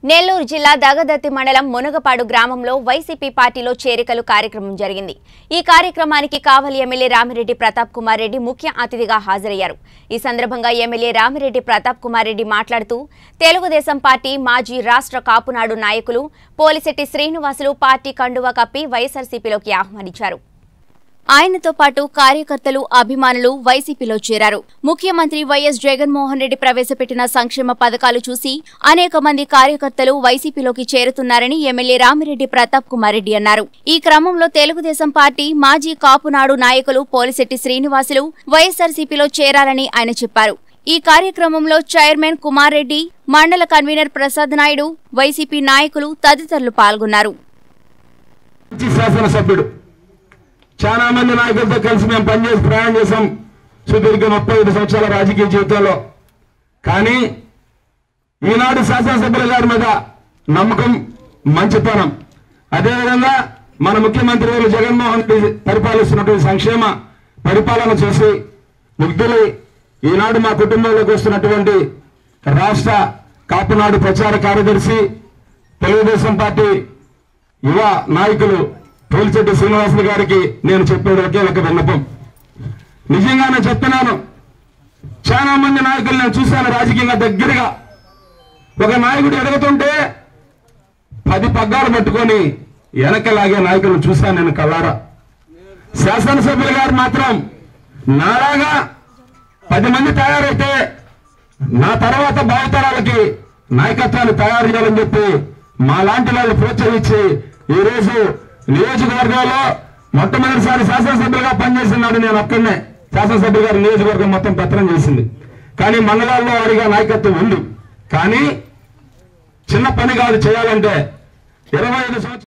నెల్లూరు జిల్లా దగదత్తి మండలం మునగపాడు గ్రామంలో వైసీపీ పార్టీలో చేరికలు కార్యక్రమం జరిగింది ఈ కార్యక్రమానికి కావలి ఎమ్మెల్యే రామిరెడ్డి ప్రతాప్ కుమార్ రెడ్డి ముఖ్య అతిథిగా హాజరయ్యారు ఈ సందర్భంగా ఎమ్మెల్యే రామిరెడ్డి ప్రతాప్ కుమార్ రెడ్డి మాట్లాడుతూ తెలుగుదేశం పార్టీ మాజీ రాష్ట్ర కాపునాడు నాయకులు పోలిశెట్టి శ్రీనివాసులు పార్టీ కండువా కప్పి వైఎస్ఆర్సీపీలోకి ఆహ్వానించారు ఆయనతో పాటు కార్యకర్తలు అభిమానులు వైసీపీలో చేరారు ముఖ్యమంత్రి వైఎస్ జగన్మోహన్ రెడ్డి ప్రవేశపెట్టిన సంక్షేమ పథకాలు చూసి అనేక మంది కార్యకర్తలు వైసీపీలోకి చేరుతున్నారని ఎమ్మెల్యే రామిరెడ్డి ప్రతాప్ కుమార్ రెడ్డి అన్నారు ఈ క్రమంలో తెలుగుదేశం పార్టీ మాజీ కాపునాడు నాయకులు పోలిశెట్టి శ్రీనివాసులు వైఎస్ఆర్సీపీలో చేరారని ఆయన చెప్పారు ఈ కార్యక్రమంలో చైర్మన్ కుమార్ రెడ్డి మండల కన్వీనర్ ప్రసాద్ నాయుడు వైసీపీ నాయకులు తదితరులు పాల్గొన్నారు మంచి శాసనసభ్యుడు చాలా మంది నాయకులతో కలిసి మేము పనిచేసి ప్రయాణం చేశాం సుదీర్ఘ ముప్పై ఐదు సంవత్సరాల రాజకీయ జీవితంలో కానీ ఈనాడు శాసనసభ్యుల గారి మీద నమ్మకం మంచితనం అదేవిధంగా మన ముఖ్యమంత్రి గారు జగన్మోహన్ రెడ్డి పరిపాలిస్తున్నటువంటి సంక్షేమ పరిపాలన చేసి ముగ్ధులు ఈనాడు మా కుటుంబంలోకి వస్తున్నటువంటి రాష్ట్ర కాపునాడు ప్రచార కార్యదర్శి తెలుగుదేశం పార్టీ యువ నాయకులు తోలిచెట్టి శ్రీనివాసులు గారికి నేను చెప్పేది ఒకే ఒక విన్నపం నిజంగానే చెప్తున్నాను చాలా మంది నాయకులు నేను చూశాను రాజకీయంగా దగ్గరగా ఒక నాయకుడు ఎదుగుతుంటే పది పగ్గాలు పట్టుకొని వెనకలాగే నాయకులను చూశాను నేను కల్లారా శాసనసభ్యులు గారు మాత్రం నాలాగా పది మంది తయారైతే నా తర్వాత భావితరాలకి నాయకత్వాన్ని తయారు చేయాలని చెప్పి మా లాంటి వాళ్ళు ప్రోత్సహించి ఈ రోజు నియోజకవర్గంలో మొట్టమొదటిసారి శాసనసభ్యులుగా పనిచేసినాడు నేను ఒక్కడనే శాసనసభ్యులు గారు నియోజకవర్గం మొత్తం పత్రం చేసింది కానీ మండలాల్లో వారిగా నాయకత్వం ఉంది కానీ చిన్న పని కాదు చేయాలంటే ఇరవై ఐదు సంవత్సరాలు